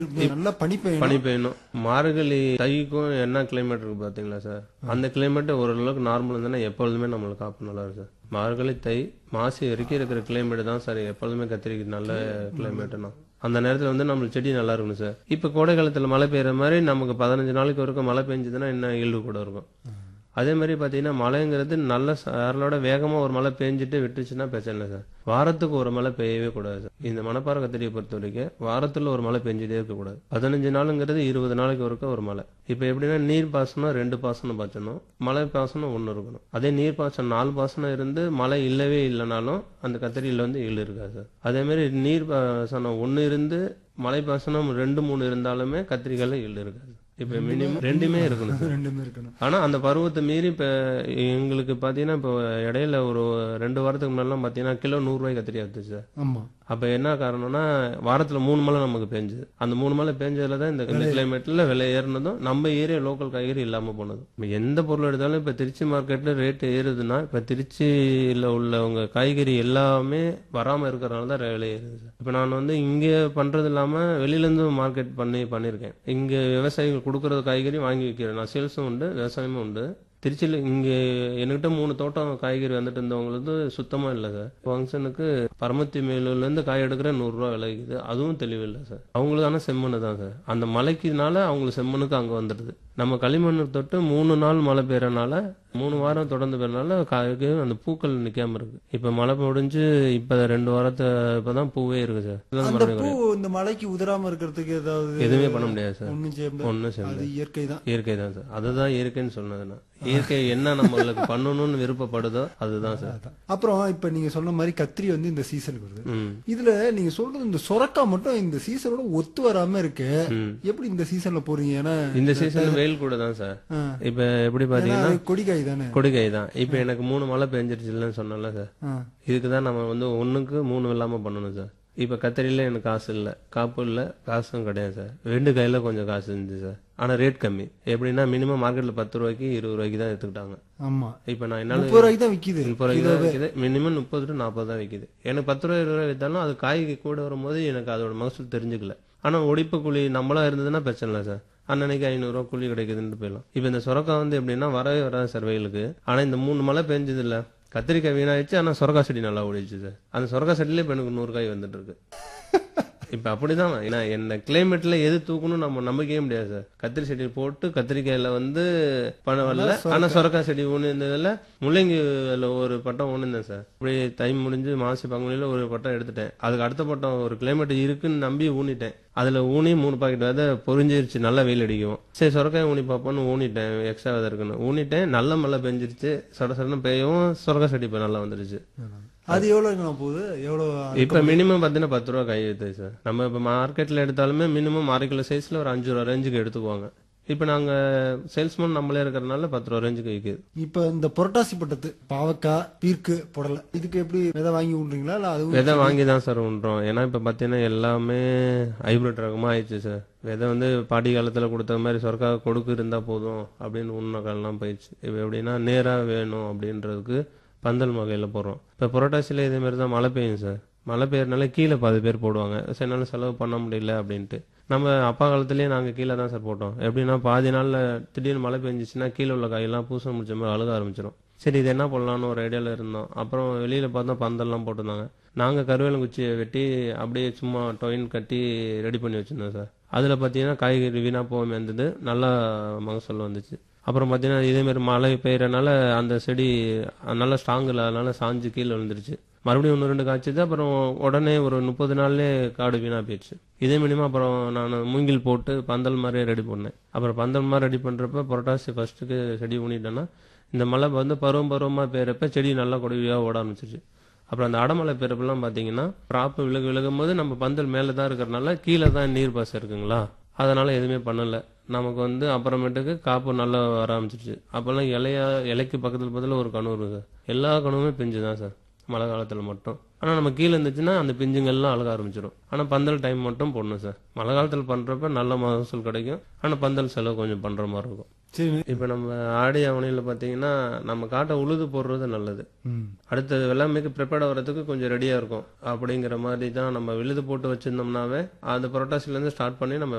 நல்லா பனி பெய்யணும் பனி பெய்யணும் மார்கழி தைக்கும் என்ன கிளைமேட் இருக்கு பாத்தீங்களா சார் அந்த கிளைமேட் ஓரளவுக்கு நார்மல் இருந்ததுன்னா எப்பொழுதுமே நம்மளுக்கு காப்பு நல்லா இருக்கும் சார் மார்கழி தை மாசி வரைக்கும் இருக்கிற கிளைமேட் தான் சார் எப்பொழுதுமே கத்திரிக்கு நல்ல கிளைமேட்டுனா அந்த நேரத்துல வந்து நம்மளுக்கு செடி நல்லா இருக்கணும் சார் இப்ப கோடை காலத்துல மழை பெய்யற மாதிரி நமக்கு பதினஞ்சு நாளைக்கு வரைக்கும் மழை பெஞ்சதுன்னா இன்னும் இயல்பு கூட இருக்கும் அதே மாதிரி பார்த்தீங்கன்னா மழைங்கிறது நல்ல சாரலோட வேகமாக ஒரு மழை பெஞ்சிட்டு விட்டுச்சுன்னா பிரச்சனை இல்லை சார் வாரத்துக்கு ஒரு மழை பெய்யவே கூடாது சார் இந்த மணப்பாறை கத்திரியை பொறுத்த வரைக்கும் வாரத்தில் ஒரு மழை பெஞ்சிட்டே இருக்கக்கூடாது பதினஞ்சு நாளுங்கிறது இருபது நாளைக்கு ஒருக்க ஒரு மழை இப்போ எப்படின்னா நீர் பாசனம் ரெண்டு பாசனம் பாய்ச்சணும் மழை பாசனம் ஒன்று இருக்கணும் அதே நீர் பாசனம் நாலு பாசனம் இருந்து மழை இல்லவே இல்லைனாலும் அந்த கத்திரியில் வந்து இழு இருக்காது சார் அதே மாதிரி நீர் பாசனம் ஒன்று இருந்து மழை பாசனம் ரெண்டு மூணு இருந்தாலுமே கத்திரிக்காயில் இழு இருக்காது இப்போ மினிமம் ரெண்டுமே இருக்கணும் சார் ரெண்டுமே இருக்கணும் ஆனா அந்த பருவத்தை மீறி இப்ப எங்களுக்கு பாத்தீங்கன்னா இப்போ இடையில ஒரு ரெண்டு வாரத்துக்கு முன்னாடிலாம் பாத்தீங்கன்னா கிலோ நூறு ரூபாய் கத்திரி ஆச்சு சார் ஆமா அப்ப என்ன காரணம்னா வாரத்துல மூணு மழை நமக்கு பெஞ்சுது அந்த மூணு மழை பெஞ்சதுல தான் இந்த கிளைமேட்ல விலை ஏறினதும் நம்ம ஏரியா லோக்கல் காய்கறி இல்லாம போனது இப்ப எந்த பொருள் எடுத்தாலும் இப்ப திருச்சி மார்க்கெட்ல ரேட் ஏறுதுன்னா இப்ப திருச்சியில உள்ளவங்க காய்கறி எல்லாமே வராம இருக்கிறனால தான் விலை ஏறுது சார். இப்ப நான் வந்து இங்க பண்றது இல்லாம வெளியில இருந்து மார்க்கெட் பண்ணி பண்ணிருக்கேன் இங்க விவசாயிகள் கொடுக்கறது காய்கறி வாங்கி விற்கிறேன் நான் சேல்ஸும் உண்டு விவசாயமும் உண்டு திருச்சியில் இங்கே என்கிட்ட மூணு தோட்டம் காய்கறி வந்துட்டு இருந்தவங்களுக்கு சுத்தமாக இல்லை சார் ஃபங்க்ஷனுக்கு பரமத்தி மேலூர்லேருந்து காய் எடுக்கிற நூறுரூவா விளைக்குது அதுவும் தெளிவில்லை சார் அவங்களுக்கான செம்மண் தான் சார் அந்த மலைக்குனால அவங்களுக்கு செம்மண்ணுக்கு அங்கே வந்துடுது நம்ம களிமண் தொட்டு மூணு நாள் மழை பெய்யறனால மூணு வாரம் தொடர்ந்து பெய்யறனால காய்க்கு அந்த பூக்கள் நிற்காம இருக்கு இப்போ மழை முடிஞ்சு இப்போ ரெண்டு வாரத்தை இப்போ தான் பூவே இருக்கு சார் இதுல அந்த மறுபடியும் பூ குறையும். இந்த மழைக்கு உதிராம இருக்கிறதுக்கு ஏதாவது எதுவுமே பண்ண முடியாது சார் ஒண்ணும் செய்ய முடியாது ஒன்றும் செய்ய அது இயற்கை தான் இயற்கை தான் சார் அதுதான் இயற்கைன்னு சொன்னது நான் இயற்கை என்ன நம்மளுக்கு பண்ணணும்னு விருப்பப்படுதோ அதுதான் சார் அப்புறம் இப்ப நீங்க சொன்ன மாதிரி கத்திரி வந்து இந்த சீசனுக்கு வருது ம் இதுல நீங்க சொல்றது இந்த சொரக்கா மட்டும் இந்த சீசனோட ஒத்து வராம இருக்கு ம். எப்படி இந்த சீசன்ல போறீங்க ஏன்னா இந்த சீசன் வெயில் கூட தான் சார் ஆ, இப்ப எப்படி ஏன்னா பாத்தீங்கன்னா அது கொடிக்காய் தானே கொடுகை தான் இப்ப எனக்கு மூணு மழை பெஞ்சிருச்சுன்னு சொன்னல சார் ஆ, இதுக்கு தான் நம்ம வந்து ஒண்ணுக்கு மூணு இல்லாம பண்ணணும் சார் இப்ப கத்திரியில எனக்கு காசு இல்ல காப்பு இல்ல காசும் கிடையாது சார் ரெண்டு கையில கொஞ்சம் காசு இருந்துச்சு சார் ஆனா ரேட் கம்மி எப்படின்னா மினிமம் மார்க்கெட்ல பத்து ரூபாய்க்கு இருபது ரூபாய்க்கு தான் எடுத்துக்கிட்டாங்க ஆமா இப்ப நான் என்னால முப்பது ரூபாய்க்கு தான் விக்குது முப்பது ரூபாய்க்கு தான் விற்கிது மினிமம் முப்பது டு நாற்பது தான் விற்கிது எனக்கு பத்து ரூபாய் இருபது ரூபாய் வித்தாலும் அது காய்க்கு கூட வரும்போது எனக்கு அதோட மகசூல் தெரிஞ்சுக்கல ஆனா ஒடிப்பு கூலி நம்மளா இருந்ததுன்னா பிரச்சனை இல்லை சார் அன்னன்னைக்கு ஐநூறுரூவா கூலி கிடைக்குதுன்னு போயிடலாம் இப்போ இந்த சுரக்காய் வந்து எப்படின்னா வரவே வராது சார் வெயிலுக்கு ஆனா இந்த மூணு மழை பெஞ்சது இல்ல கத்திரிக்காய் வீணாயிடுச்சு ஆனா சுரக்காய் செடி நல்லா ஓடிச்சு சார் அந்த சுரக்காய் செடியில இப்போ எனக்கு நூறு காய் வந்துட்டு இருக்கு இப்ப அப்படிதான் ஏன்னா என்ன கிளைமேட்ல எது தூக்கணும் நம்ம நம்பிக்கையே முடியாது சார் கத்திரி செடி போட்டு கத்திரிக்காயில வந்து பணம் வரல ஆனா சொரக்காய் செடி ஒண்ணு இருந்ததுல முள்ளங்கி ஒரு பட்டம் ஒண்ணு இருந்தேன் சார் இப்படி தை முடிஞ்சு மாசி பங்குனியில ஒரு பட்டம் எடுத்துட்டேன் அதுக்கு அடுத்த பட்டம் ஒரு கிளைமேட் இருக்குன்னு நம்பி ஊனிட்டேன் அதுல ஊனி மூணு பாக்கெட் விதை பொரிஞ்சிருச்சு நல்லா வெயில் அடிக்கும் சரி சொரக்காய் ஊனி பார்ப்போம்னு ஊனிட்டேன் எக்ஸ்ட்ரா விதை இருக்குன்னு ஊனிட்டேன் நல்ல மழை பெஞ்சிருச்சு சட சடன்னு பெய்யவும் சொரக்காய் செடி இப்ப நல்லா வந்துருச்சு அது எவ்வளவுங்கண்ணா போகுது எவ்வளவு இப்ப மினிமம் பாத்தீங்கன்னா பத்து ரூபா கை வைத்து சார் நம்ம இப்ப மார்க்கெட்ல எடுத்தாலுமே மினிமம் அரை கிலோ சைஸ்ல ஒரு அஞ்சு ரூபா ரேஞ்சுக்கு எடுத்துக்குவாங்க இப்ப நாங்க சேல்ஸ்மேன் நம்மளே இருக்கிறதுனால பத்து ரூபா ரேஞ்சுக்கு விற்கிது இப்ப இந்த புரட்டாசி பட்டத்து பாவக்காய் பீர்க்கு புடலை இதுக்கு எப்படி விதை வாங்கி விடுறீங்களா இல்ல அதுவும் விதை வாங்கி தான் சார் உண்றோம் ஏன்னா இப்ப பாத்தீங்கன்னா எல்லாமே ஹைபிரிட் ரகமா ஆயிடுச்சு சார் விதை வந்து பாட்டி காலத்துல கொடுத்த மாதிரி சொர்க்கா கொடுக்கு இருந்தா போதும் அப்படின்னு உண்ண காலம்லாம் போயிடுச்சு இப்ப எப்படின்னா நேரா வேணும் அப்படின்றதுக்கு பந்தல் வகையில போடுறோம் இப்ப புரட்டாசியில இதே மாதிரி தான் மழை பெய்யும் சார் மழை பெய்யறதுனால கீழே பாதி பேர் போடுவாங்க சரி என்னால செலவு பண்ண முடியல அப்படின்ட்டு நம்ம அப்பா காலத்திலேயே நாங்க கீழே தான் சார் போட்டோம் எப்படின்னா பாதி நாள்ல திடீர்னு மழை பெஞ்சிச்சுன்னா கீழே உள்ள காயெல்லாம் பூச முடிச்ச மாதிரி அழுக ஆரம்பிச்சிடும் சரி இது என்ன பண்ணலாம்னு ஒரு ஐடியால இருந்தோம் அப்புறம் வெளியில பார்த்தா பந்தல்லாம் போட்டிருந்தாங்க நாங்க கருவேலங்குச்சியை வெட்டி அப்படியே சும்மா டொயின் கட்டி ரெடி பண்ணி வச்சிருந்தோம் சார் அதுல பாத்தீங்கன்னா காய்கறி வீணா போகாம இருந்தது நல்லா மகசூல் வந்துச்சு அப்புறம் பார்த்தீங்கன்னா இதே மாதிரி மழை பெய்யறனால அந்த செடி நல்லா ஸ்ட்ராங் இல்லாதனால சாஞ்சு கீழே விழுந்துருச்சு மறுபடியும் ஒன்று ரெண்டு காய்ச்சது அப்புறம் உடனே ஒரு முப்பது நாள்லயே காடு வீணா போயிடுச்சு இதே மினிமம் அப்புறம் நான் மூங்கில் போட்டு பந்தல் மாதிரியே ரெடி பண்ணேன் அப்புறம் பந்தல் மாதிரி ரெடி பண்றப்ப புரட்டாசி ஃபர்ஸ்ட்டுக்கு செடி ஊனிட்டேன்னா இந்த மழை வந்து பருவம் பருவமா பெய்யறப்ப செடி நல்லா கொடிவியா ஓட ஆரம்பிச்சிருச்சு அப்புறம் அந்த அடமலை பெறப்பெல்லாம் பார்த்தீங்கன்னா கிராப்பு விலகு விலகும் போது நம்ம பந்தல் மேலே தான் இருக்கிறனால கீழே தான் நீர் பாசம் இருக்குங்களா அதனால எதுவுமே பண்ணல நமக்கு வந்து அப்புறமேட்டுக்கு காப்பு நல்லா வர ஆரம்பிச்சிருச்சு அப்போல்லாம் இலையா இலைக்கு பக்கத்துல பக்கத்துல ஒரு கணு இருக்கு சார் எல்லா கணுவுமே பிஞ்சு தான் சார் மழை காலத்துல மட்டும் ஆனால் நம்ம கீழே இருந்துச்சுன்னா அந்த பிஞ்சுங்கள்லாம் அழக ஆரம்பிச்சிடும் ஆனால் பந்தல் டைம் மட்டும் போடணும் சார் மழை காலத்தில் பண்ணுறப்ப நல்ல மகசூல் கிடைக்கும் ஆனால் பந்தல் செலவு கொஞ்சம் பண்ணுற மாதிரி இருக்கும் சரி இப்போ நம்ம ஆடி அவனியில் பார்த்தீங்கன்னா நம்ம காட்டை உழுது போடுறது நல்லது ம் அடுத்தது வெள்ளாமைக்கு ப்ரிப்பேர்ட் ஆகிறதுக்கு கொஞ்சம் ரெடியாக இருக்கும் அப்படிங்கிற மாதிரி தான் நம்ம விழுது போட்டு வச்சிருந்தோம்னாவே அந்த புரட்டாசிலேருந்து ஸ்டார்ட் பண்ணி நம்ம